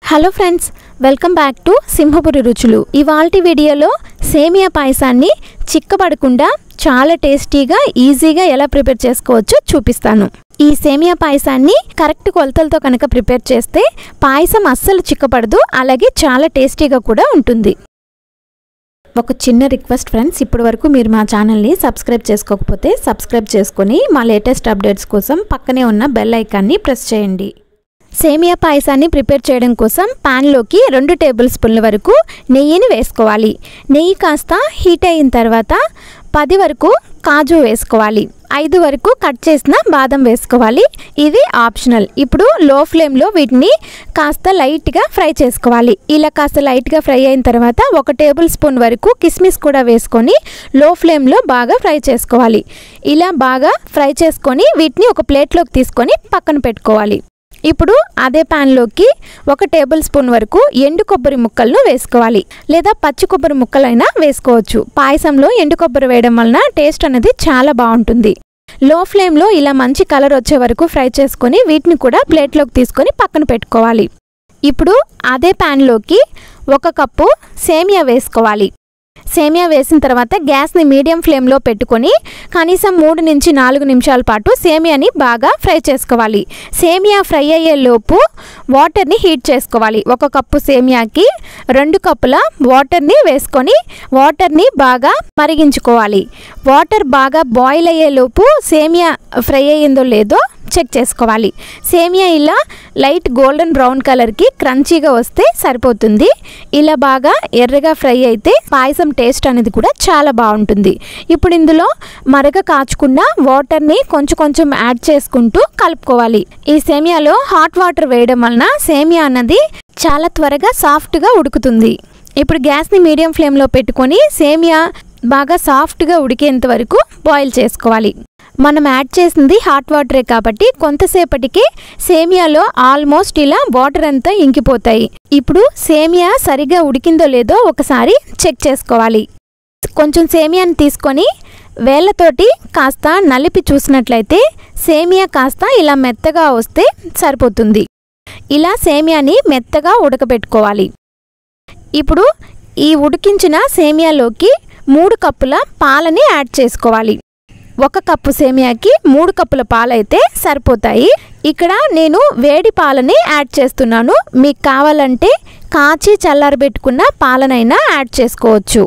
hello friends welcome back to Simhapuri రుచులు ఇవాల్టి వీడియోలో సేమియా పాయసాన్ని చిక్కబడకుండా చాలా టేస్టీగా ఈజీగా ఎలా ప్రిపేర్ చేసుకోవచ్చో చూపిస్తాను ఈ సేమియా పాయసాన్ని కరెక్ట్ కొలతలతో కనుక ప్రిపేర్ చేస్తే పాయసం అస్సలు చిక్కపడదు అలాగే చాలా టేస్టీగా కూడా ఉంటుంది ఒక చిన్న రిక్వెస్ట్ ఫ్రెండ్స్ ఇప్పటి వరకు మీరు మా ఛానల్ని సబ్స్క్రైబ్ చేసుకోకపోతే సబ్స్క్రైబ్ చేసుకొని మా లేటెస్ట్ అప్డేట్స్ కోసం పక్కనే ఉన్న బెల్ ఐకాన్ని ప్రెస్ చేయండి సేమియా పాయసాన్ని ప్రిపేర్ చేయడం కోసం ప్యాన్లోకి రెండు టేబుల్ స్పూన్ల వరకు నెయ్యిని వేసుకోవాలి నెయ్యి కాస్త హీట్ అయిన తర్వాత పది వరకు కాజు వేసుకోవాలి ఐదు వరకు కట్ చేసిన బాదం వేసుకోవాలి ఇది ఆప్షనల్ ఇప్పుడు లో ఫ్లేమ్లో వీటిని కాస్త లైట్గా ఫ్రై చేసుకోవాలి ఇలా కాస్త లైట్గా ఫ్రై అయిన తర్వాత ఒక టేబుల్ స్పూన్ వరకు కిస్మిస్ కూడా వేసుకొని లో ఫ్లేమ్లో బాగా ఫ్రై చేసుకోవాలి ఇలా బాగా ఫ్రై చేసుకొని వీటిని ఒక ప్లేట్లోకి తీసుకొని పక్కన పెట్టుకోవాలి ఇప్పుడు అదే ప్యాన్లోకి ఒక టేబుల్ స్పూన్ వరకు ఎండు కొబ్బరి ముక్కలను వేసుకోవాలి లేదా పచ్చి కొబ్బరి ముక్కలైనా వేసుకోవచ్చు పాయసంలో ఎండు కొబ్బరి వేయడం వలన టేస్ట్ అనేది చాలా బాగుంటుంది లో ఫ్లేమ్లో ఇలా మంచి కలర్ వచ్చే వరకు ఫ్రై చేసుకొని వీటిని కూడా ప్లేట్లోకి తీసుకొని పక్కన పెట్టుకోవాలి ఇప్పుడు అదే ప్యాన్లోకి ఒక కప్పు సేమియా వేసుకోవాలి సేమియా వేసిన తర్వాత గ్యాస్ని మీడియం ఫ్లేమ్లో పెట్టుకొని కనీసం మూడు నుంచి నాలుగు నిమిషాల పాటు సేమియాని బాగా ఫ్రై చేసుకోవాలి సేమియా ఫ్రై అయ్యే లోపు వాటర్ని హీట్ చేసుకోవాలి ఒక కప్పు సేమియాకి రెండు కప్పుల వాటర్ని వేసుకొని వాటర్ని బాగా మరిగించుకోవాలి వాటర్ బాగా బాయిల్ అయ్యే లోపు సేమియా ఫ్రై అయ్యిందో లేదో చెక్ చేసుకోవాలి సేమియా ఇలా లైట్ గోల్డెన్ బ్రౌన్ కలర్కి క్రంచీగా వస్తే సరిపోతుంది ఇలా బాగా ఎర్రగా ఫ్రై అయితే పాయసం టేస్ట్ అనేది కూడా చాలా బాగుంటుంది ఇప్పుడు ఇందులో మరగ కాచుకున్న వాటర్ని కొంచెం కొంచెం యాడ్ చేసుకుంటూ కలుపుకోవాలి ఈ సేమియాలో హాట్ వాటర్ వేయడం వలన సేమియా అన్నది చాలా త్వరగా సాఫ్ట్గా ఉడుకుతుంది ఇప్పుడు గ్యాస్ని మీడియం ఫ్లేమ్లో పెట్టుకొని సేమియా బాగా సాఫ్ట్గా ఉడికేంత వరకు బాయిల్ చేసుకోవాలి మనం యాడ్ చేసింది హాట్ వాటరే కాబట్టి కొంతసేపటికి సేమియాలో ఆల్మోస్ట్ ఇలా వాటర్ అంతా ఇంకిపోతాయి ఇప్పుడు సేమియా సరిగా ఉడికిందో లేదో ఒకసారి చెక్ చేసుకోవాలి కొంచెం సేమియాని తీసుకొని వేళ్ళతోటి కాస్త నలిపి చూసినట్లయితే సేమియా కాస్త ఇలా మెత్తగా వస్తే సరిపోతుంది ఇలా సేమియాని మెత్తగా ఉడకబెట్టుకోవాలి ఇప్పుడు ఈ ఉడికించిన సేమియాలోకి మూడు కప్పుల పాలని యాడ్ చేసుకోవాలి ఒక కప్పు సేమియాకి మూడు కప్పుల పాలైతే సరిపోతాయి ఇక్కడ నేను వేడి పాలని యాడ్ చేస్తున్నాను మీకు కావాలంటే కాచి చల్లారబెట్టుకున్న పాలనైనా యాడ్ చేసుకోవచ్చు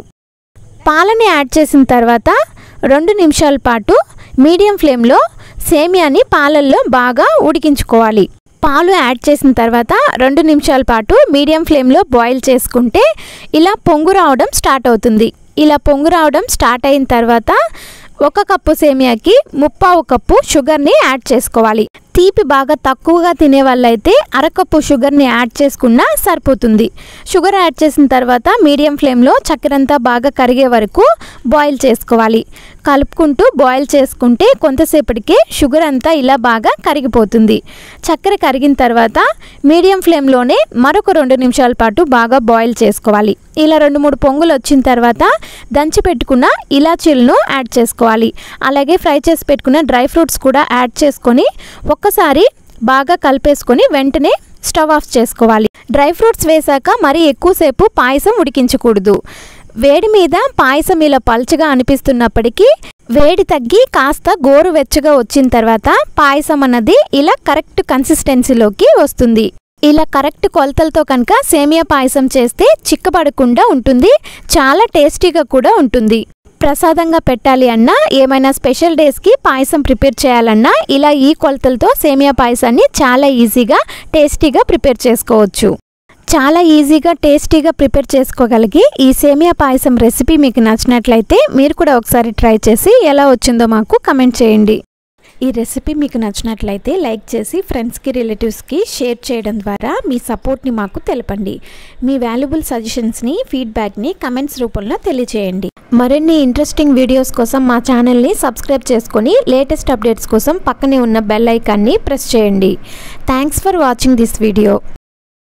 పాలని యాడ్ చేసిన తర్వాత రెండు నిమిషాల పాటు మీడియం ఫ్లేమ్లో సేమియాని పాలల్లో బాగా ఉడికించుకోవాలి పాలు యాడ్ చేసిన తర్వాత రెండు నిమిషాల పాటు మీడియం ఫ్లేమ్లో బాయిల్ చేసుకుంటే ఇలా పొంగు రావడం స్టార్ట్ అవుతుంది ఇలా పొంగు రావడం స్టార్ట్ అయిన తర్వాత ఒక కప్పు సేమియాకి ముప్పావు కప్పు షుగర్ని యాడ్ చేసుకోవాలి తీపి బాగా తక్కువగా తినే వాళ్ళైతే అరకప్పు షుగర్ని యాడ్ చేసుకున్నా సరిపోతుంది షుగర్ యాడ్ చేసిన తర్వాత మీడియం ఫ్లేమ్లో చక్కెరంతా బాగా కరిగే వరకు బాయిల్ చేసుకోవాలి కలుపుకుంటూ బాయిల్ చేసుకుంటే కొంతసేపటికే షుగర్ అంతా ఇలా బాగా కరిగిపోతుంది చక్కెర కరిగిన తర్వాత మీడియం ఫ్లేమ్లోనే మరొక రెండు నిమిషాల పాటు బాగా బాయిల్ చేసుకోవాలి ఇలా రెండు మూడు పొంగులు వచ్చిన తర్వాత దంచి పెట్టుకున్న ఇలాచీలను యాడ్ చేసుకోవాలి అలాగే ఫ్రై చేసి పెట్టుకున్న డ్రై ఫ్రూట్స్ కూడా యాడ్ చేసుకొని ఒక్కసారి బాగా కలిపేసుకొని వెంటనే స్టవ్ ఆఫ్ చేసుకోవాలి డ్రై ఫ్రూట్స్ వేశాక మరీ ఎక్కువసేపు పాయసం ఉడికించకూడదు వేడి మీద పాయసం ఇలా పల్చగా అనిపిస్తున్నప్పటికీ వేడి తగ్గి కాస్త గోరువెచ్చగా వచ్చిన తర్వాత పాయసం అన్నది ఇలా కరెక్ట్ కన్సిస్టెన్సీలోకి వస్తుంది ఇలా కరెక్ట్ కొలతలతో కనుక సేమియా పాయసం చేస్తే చిక్కబడకుండా ఉంటుంది చాలా టేస్టీగా కూడా ఉంటుంది ప్రసాదంగా పెట్టాలి అన్నా ఏమైనా స్పెషల్ డేస్కి పాయసం ప్రిపేర్ చేయాలన్నా ఇలా ఈ కొలతలతో సేమియా పాయసాన్ని చాలా ఈజీగా టేస్టీగా ప్రిపేర్ చేసుకోవచ్చు చాలా ఈజీగా టేస్టీగా ప్రిపేర్ చేసుకోగలిగి ఈ సేమియా పాయసం రెసిపీ మీకు నచ్చినట్లయితే మీరు కూడా ఒకసారి ట్రై చేసి ఎలా వచ్చిందో మాకు కమెంట్ చేయండి ఈ రెసిపీ మీకు నచ్చినట్లయితే లైక్ చేసి ఫ్రెండ్స్కి రిలేటివ్స్కి షేర్ చేయడం ద్వారా మీ సపోర్ట్ని మాకు తెలపండి మీ వాల్యుబుల్ సజెషన్స్ని ఫీడ్బ్యాక్ని కమెంట్స్ రూపంలో తెలియజేయండి మరిన్ని ఇంట్రెస్టింగ్ వీడియోస్ కోసం మా ఛానల్ని సబ్స్క్రైబ్ చేసుకొని లేటెస్ట్ అప్డేట్స్ కోసం పక్కనే ఉన్న బెల్ ఐకాన్ని ప్రెస్ చేయండి thanks for watching this video